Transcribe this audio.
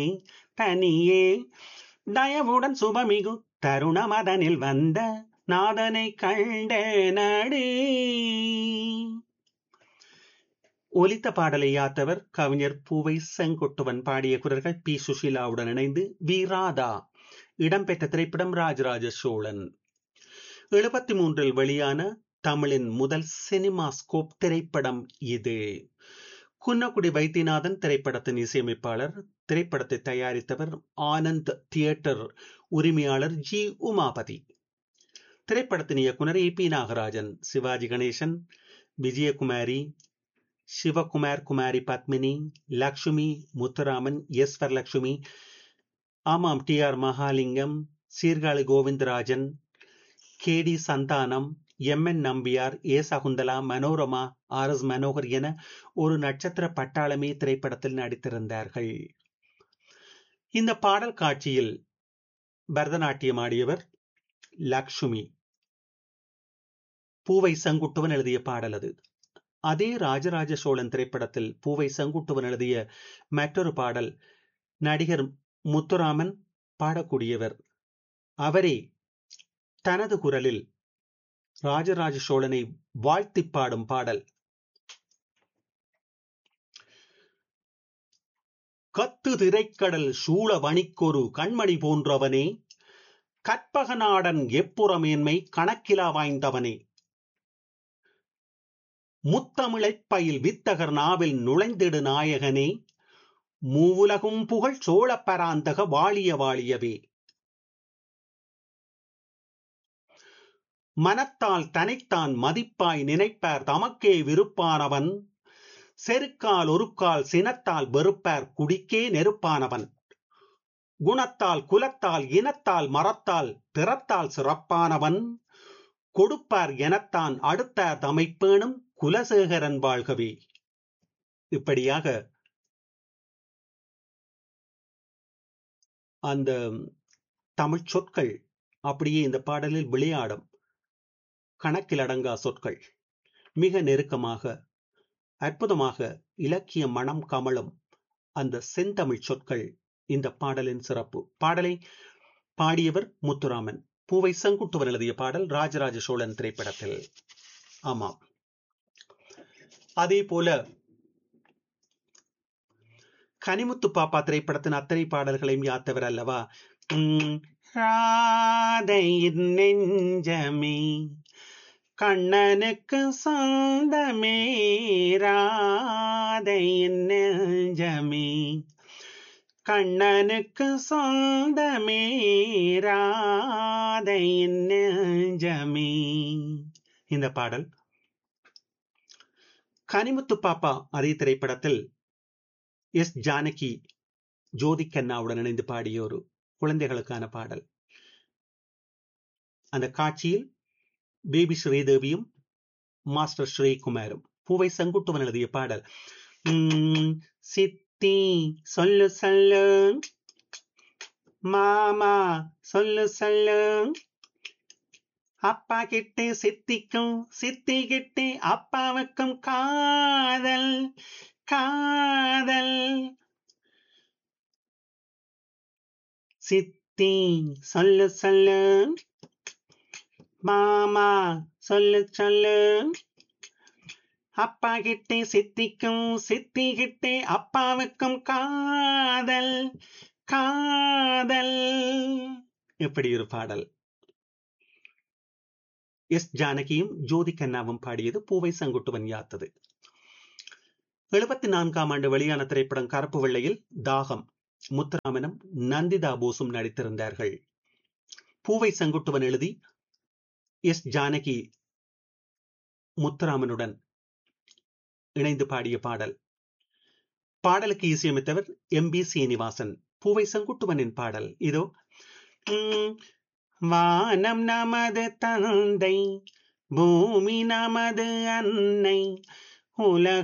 தனியே தயவுடன் சுபமிகு தருணமதனில் வந்த நாதனை கண்ட நடி ஒலித்த பாடலை யாத்தவர் கவிஞர் பூவை செங்குட்டுவன் பாடிய குரல்கள் பி சுஷீலாவுடன் இணைந்து வி ராதா இடம்பெற்ற திரைப்படம் ராஜராஜ சோழன் எழுபத்தி மூன்றில் வெளியான தமிழின் முதல் சினிமா ஸ்கோப் திரைப்படம் இது குன்னக்குடி வைத்தியநாதன் திரைப்படத்தின் இசையமைப்பாளர் திரைப்படத்தை தயாரித்தவர் ஆனந்த் தியேட்டர் உரிமையாளர் ஜி உமாபதி திரைப்படத்தின் இயக்குனர் A P Nagarajan Sivaji Ganesan Vijayakumari Sivakumar Kumari Padmini Lakshmi Muthuraman S Varalakshmi ஆமாம் T R Mahalingam Sirkazhi Govindarajan K D Santhanam M N Nambiar A Sakunthala Manorama R S Manohar என ஒரு நட்சத்திர பட்டாளமே திரைப்படத்தில் நடித்திருந்தார்கள் இந்த பாடல் காட்சியில் பரதநாட்டியம் ஆடியவர் லக்ஷ்மி பூவை செங்குட்டுவன் எழுதிய பாடல் அது அதே ராஜராஜ சோழன் திரைப்படத்தில் பூவை செங்குட்டுவன் எழுதிய மற்றொரு பாடல் நடிகர் முத்துராமன் பாடக்கூடியவர் அவரே தனது குரலில் ராஜராஜ சோழனை வாழ்த்தி பாடும் பாடல் கத்து திரைக்கடல் சூழ வணிக்கொரு கண்மணி போன்றவனே கற்பகநாடன் எப்புறமேன்மை கணக்கிலா வாய்ந்தவனே முத்தமிழைப் பயில் வித்தகர் நாவில் நுழைந்திடு நாயகனே மூவுலகும் புகழ் சோழ பராந்தக வாழிய வாழியவே மனத்தால் தனைத்தான் மதிப்பாய் நினைப்பார் தமக்கே விருப்பானவன் செருக்கால் ஒருக்கால் சினத்தால் வெறுப்பார் குடிக்கே நெருப்பானவன் குணத்தால் குலத்தால் இனத்தால் மரத்தால் திறத்தால் சிறப்பானவன் கொடுப்பார் எனத்தான் அடுத்தார் தமைப்பேணும் குலசேகரன் வாழ்கவே இப்படியாக அந்த தமிழ் சொற்கள் அப்படியே இந்த பாடலில் விளையாடும் கணக்கில் அடங்கா சொற்கள் மிக நெருக்கமாக அற்புதமாக இலக்கிய மனம் கமலும் அந்த செந்தமிழ் சொற்கள் இந்த பாடலின் சிறப்பு பாடலை பாடியவர் முத்துராமன் பூவை செங்குட்டுவர் எழுதிய பாடல் ராஜராஜ சோழன் திரைப்படத்தில் ஆமாம் அதே போல கனிமுத்து பாப்பா திரைப்படத்தின் அத்தனை பாடல்களையும் யாத்தவர் அல்லவா ராதையின் நெஞ்சமே கண்ணனுக்கு சொந்தமே ராதையின் நெஞ்சமே கண்ணனுக்கு சொந்தமே ராதையின் நெஞ்சமே இந்த பாடல் கனிமுத்து பாப்பா அதே திரைப்படத்தில் எஸ் ஜானகி ஜோதி கண்ணாவுடன் இணைந்து பாடிய ஒரு குழந்தைகளுக்கான பாடல் அந்த காட்சியில் பேபி ஸ்ரீதேவியும் மாஸ்டர் ஸ்ரீகுமாரும் பூவை செங்குட்டுவன் எழுதிய பாடல் சித்தி சொல்லு சொல்லு மாமா சொல்லு சொல்லு அப்பா கிட்டே சித்திக்கும் சித்தி கிட்டே அப்பாவுக்கும் காதல் காதல் சித்தி சொல்லு சொல்லு மாமா சொல்லு சொல்லு அப்பா கிட்டே சித்திக்கும் சித்தி கிட்டே அப்பாவுக்கும் காதல் காதல் எப்படி ஒரு பாடல் எஸ் ஜானகியும் ஜோதி கண்ணாவும் பாடியது பூவை செங்குட்டுவன் யாத்தது எழுபத்தி நான்காம் ஆண்டு வெளியான திரைப்படம் கருப்பு வெள்ளையில் தாகம் முத்துராமனும் நந்திதா போஸும் நடித்திருந்தார்கள் பூவை செங்குட்டுவன் எழுதி எஸ் ஜானகி முத்துராமனுடன் இணைந்து பாடிய பாடல் பாடலுக்கு இசையமைத்தவர் எம் பி சீனிவாசன் பூவை செங்குட்டுவனின் பாடல் இதோ வானம் நமது தந்தை பூமி நமது அன்னை உலக